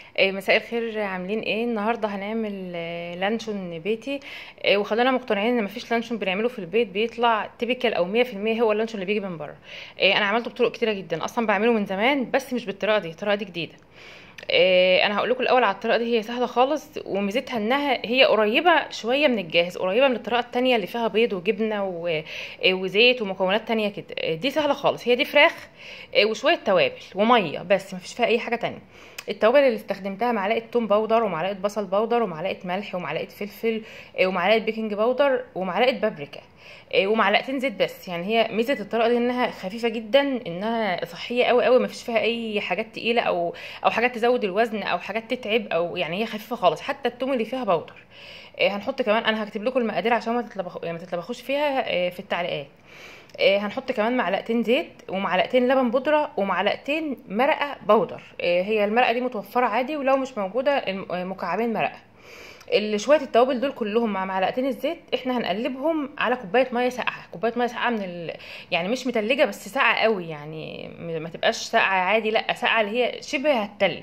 إيه، مساء الخير عاملين ايه النهارده هنعمل آه، لانشون بيتي إيه، وخلونا مقتنعين ان مفيش لانشون بنعمله في البيت بيطلع تيبيكال او 100% هو اللانشون اللي بيجي من بره إيه، انا عملته بطرق كتيره جدا اصلا بعمله من زمان بس مش بالطريقه دي الطريقه دي جديده إيه، انا هقول لكم الاول على الطريقه دي هي سهله خالص وميزتها انها هي قريبه شويه من الجاهز قريبه من الطريقه التانية اللي فيها بيض وجبنه و- إيه، وزيت ومكونات تانية كده إيه، دي سهله خالص هي دي فراخ إيه، وشويه توابل وميه بس مفيش فيها اي حاجه تانية التوابل اللي استخدمتها معلقه توم باودر ومعلقه بصل باودر ومعلقه ملح ومعلقه فلفل إيه، ومعلقه بيكنج باودر ومعلقه بابريكا إيه، ومعلقتين زيت بس يعني هي ميزه الطريقه دي انها خفيفه جدا انها صحيه قوي قوي ما فيش فيها اي حاجات تقيله او او حاجات تزود الوزن او حاجات تتعب او يعني هي خفيفه خالص حتى التوم اللي فيها باودر إيه، هنحط كمان انا هكتب لكم المقادير عشان ما تتلبخ... يعني ما تتلبخوش فيها إيه، في التعليقات إيه، هنحط كمان معلقتين زيت ومعلقتين لبن بودرة ومعلقتين مرقة بودر إيه، هي المرقة دي متوفرة عادي ولو مش موجودة الم- آه، مكعبين مرقة ال- شويه التوابل دول كلهم مع معلقتين الزيت احنا هنقلبهم على كوبايه ميه ساقعه كوبايه ميه ساقعه من ال... يعني مش متلجه بس ساقعه قوي يعني م- ما تبقاش ساقعه عادي لا ساقعه اللي هي شبه هتلج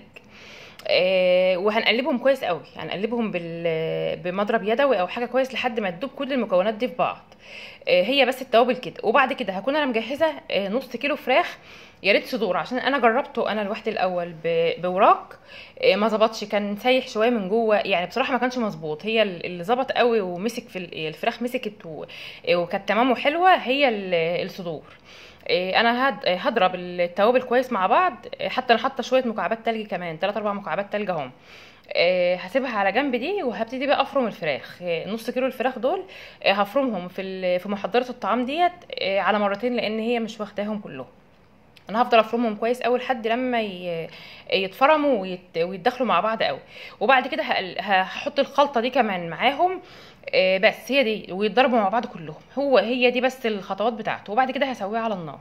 آه، وهنقلبهم كويس قوي هنقلبهم بال... بمضرب يدوي او حاجه كويس لحد ما تدوب كل المكونات دي في بعض آه، هي بس التوابل كده وبعد كده هكون انا مجهزه آه، نص كيلو فراخ يا ريت صدور عشان انا جربته انا لوحدي الاول ب- بوراك آه، ما ظبطش كان سايح شويه من جوه يعني بصراحه ما كانش مظبوط هي ال- اللي ظبط قوي ومسك في ال- الفراخ مسكت و- آه، وكانت تمام وحلوه هي ال- الصدور آه، انا هد- آه، هضرب التوابل كويس مع بعض آه، حتى انا حاطه شويه مكعبات تلج كمان 3 4 مكعبات تلج اهم آه، هسيبها على جنب دي وهبتدي بقى افرم الفراخ آه، نص كيلو الفراخ دول آه، هفرمهم في ال- في محضره الطعام ديت آه، على مرتين لان هي مش واخداهم كلهم انا هفضل افرمهم كويس قوي لحد لما ي- يتفرموا ويت- ويتدخلوا مع بعض قوي وبعد كده هقل- هحط الخلطه دي كمان معاهم آه، بس هي دي ويتضربوا مع بعض كلهم هو هي دي بس الخطوات بتاعته وبعد كده هسويها على النار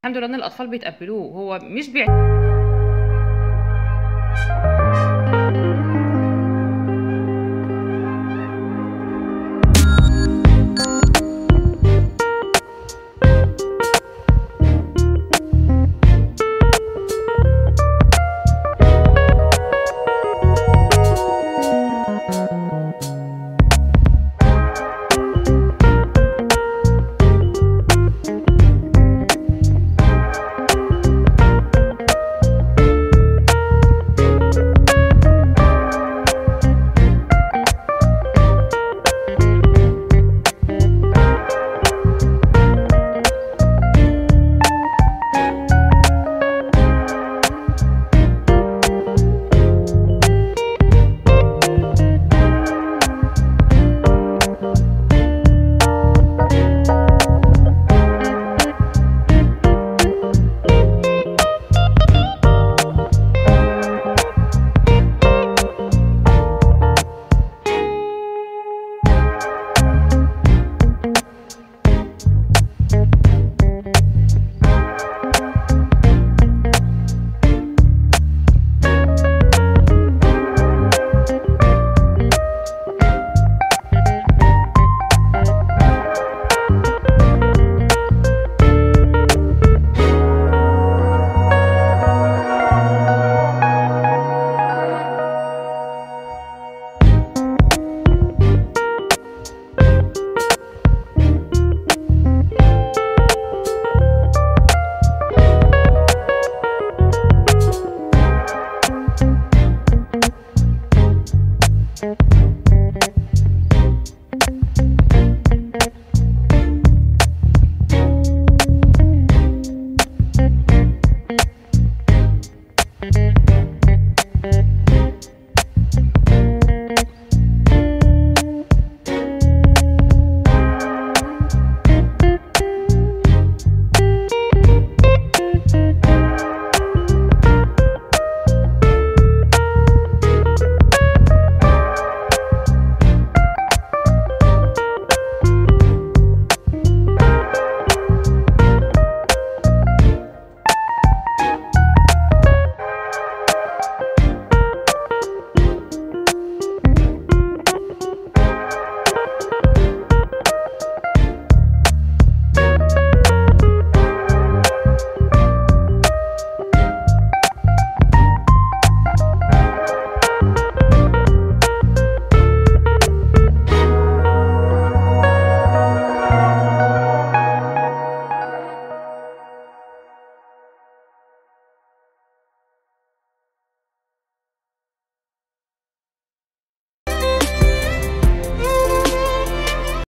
الحمد لله ان الاطفال بيتقبلوه هو مش بيع